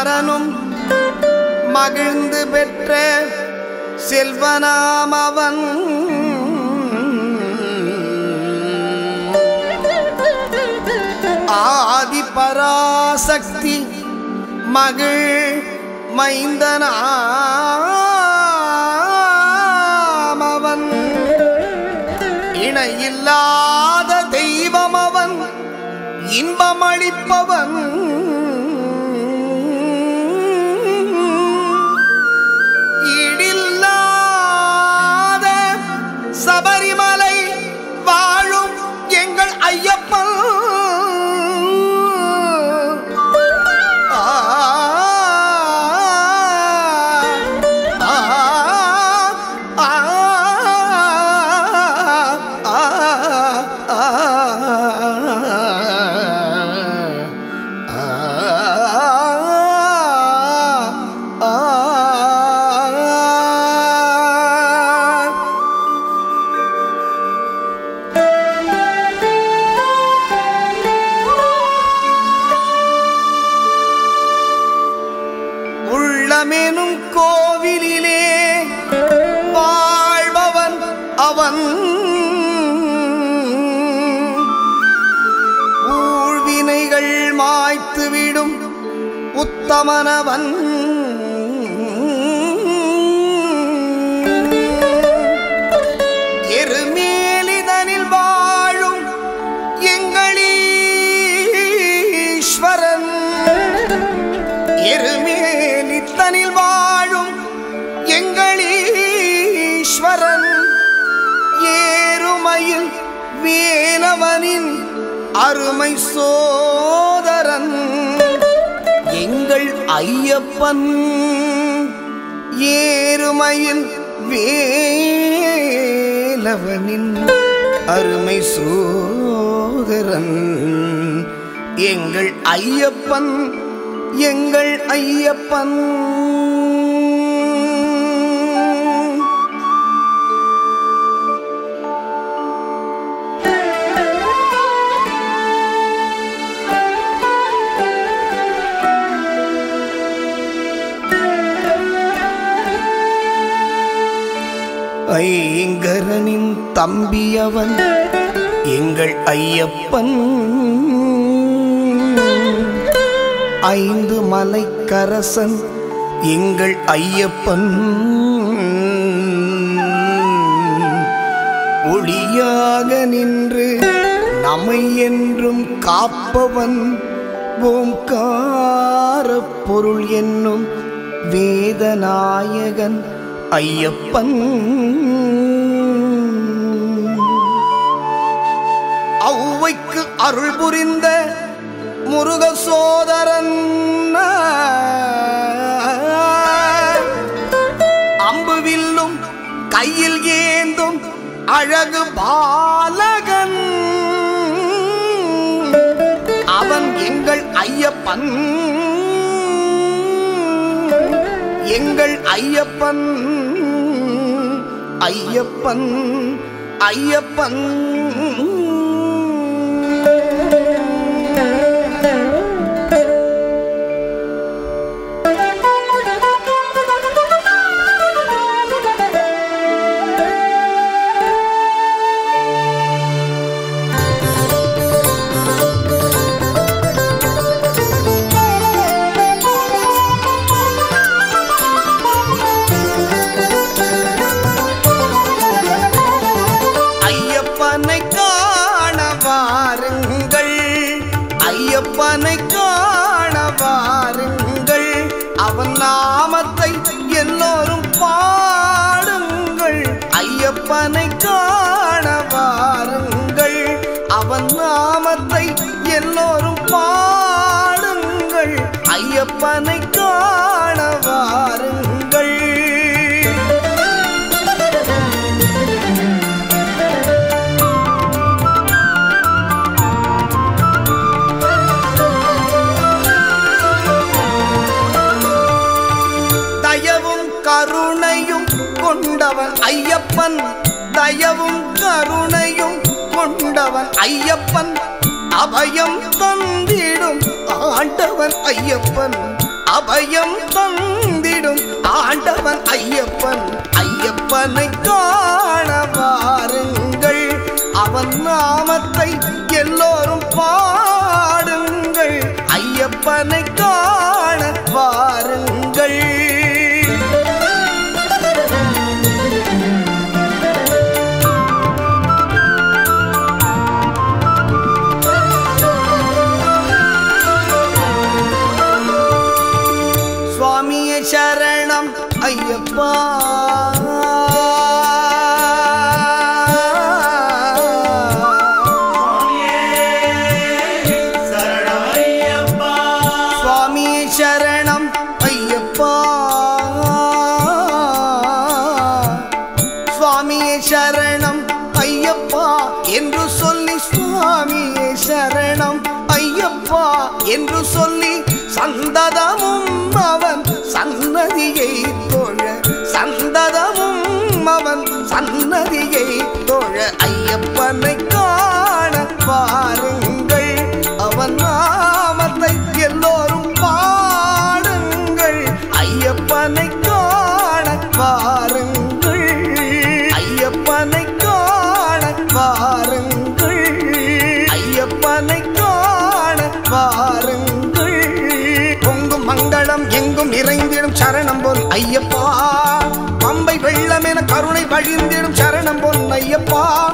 அரணரும் மகிழ்ந்து பெற்ற செல்வனாம் அவன் ஆதி பராசக்தி மகிழ் மைந்தனாம் அவன் இணையில்லாத தெய்வம் அவன் இன்பமளிப்பவன் ஈடில்லாத சபரிமலை வாழும் எங்கள் ஐயப்பன் ஆ, ஆ, ஆ, ஆ, உள்ளமெனும் கோவிலிலே வாழ்பவன் அவன் ஊழ்வினைகள் மாய்த்துவிடும் உத்தமனவன் எருமேலிதனில் வாழும் எங்களீஸ்வரன் எருமேலித்தனில் வாழும் எங்களீஸ்வரன் ஏறுமையில் வேலவனின் அருமை சோதரன் எங்கள் ஐயப்பன் ஏறுமையில் வேலவனின் அருமை சோதரன் எங்கள் ஐயப்பன் எங்கள் ஐயப்பன் ஐங்கரனின் தம்பியவன் எங்கள் ஐயப்பன் ஐந்து மலைக்கரசன் எங்கள் ஐயப்பன் ஒளியாக நின்று நம்மை என்றும் காப்பவன் ஓங்கார பொருள் என்னும் வேதநாயகன் ஐயப்பன் ஔவைக்கு அருள் புரிந்த முருக சோதரன் அம்புவில்லும் கையில் ஏந்தும் அழகு பாலகன் அவன் எங்கள் ஐயப்பன் எங்கள் ஐயப்பன் ஐயப்பன் ஐயப்பன் ஐயப்பனை காண வாருங்கள் ஐயப்பனை காண வாருங்கள் அவன் நாமத்தை எல்லோரும் பாடுங்கள் ஐயப்பனை காண வாருங்கள் அவன் நாமத்தை எல்லோரும் பாடுங்கள் ஐயப்பனை காண வாருங்கள் தயவும் கருணையும் கொண்டவன் ஐயப்பன் தயவும் கருணையும் கொண்டவன் ஐயப்பன் அபயம் தந்திடும் ஆண்டவன் ஐயப்பன் அபயம் தந்திடும் ஆண்டவன் ஐயப்பன் ஐயப்பனை காண வாருங்கள் அவன் நாமத்தை எல்லோரும் பாடுங்கள் ஐயப்பனை காண வாருங்கள் சுவாமியே சரணம் ஐயப்பா சுவாமியே சரணம் ஐயப்பா சுவாமியே சரணம் ஐயப்பா என்று சொல்லி சுவாமியே சரணம் ஐயப்பா என்று சொல்லி சந்ததமும் அவன் சன்னதியை தொழ சந்ததமும் அவன் சன்னதியை தொழ ஐயப்பனை காண பாருங்கள் அவன் நாமத்தை எல்லோரும் பாடுங்கள் ஐயப்பனை காண பாருங்கள் ஐயப்பனை காண பாருங்கள் ஐயப்பனை காண பாருங்கள் பொங்கும் மங்களம் எங்கும் நிறைந்திடும் சரணம் பொன் ஐயப்பா பம்பை வெள்ளம் என கருணை வழிந்திடும் சரணம் பொன் ஐயப்பா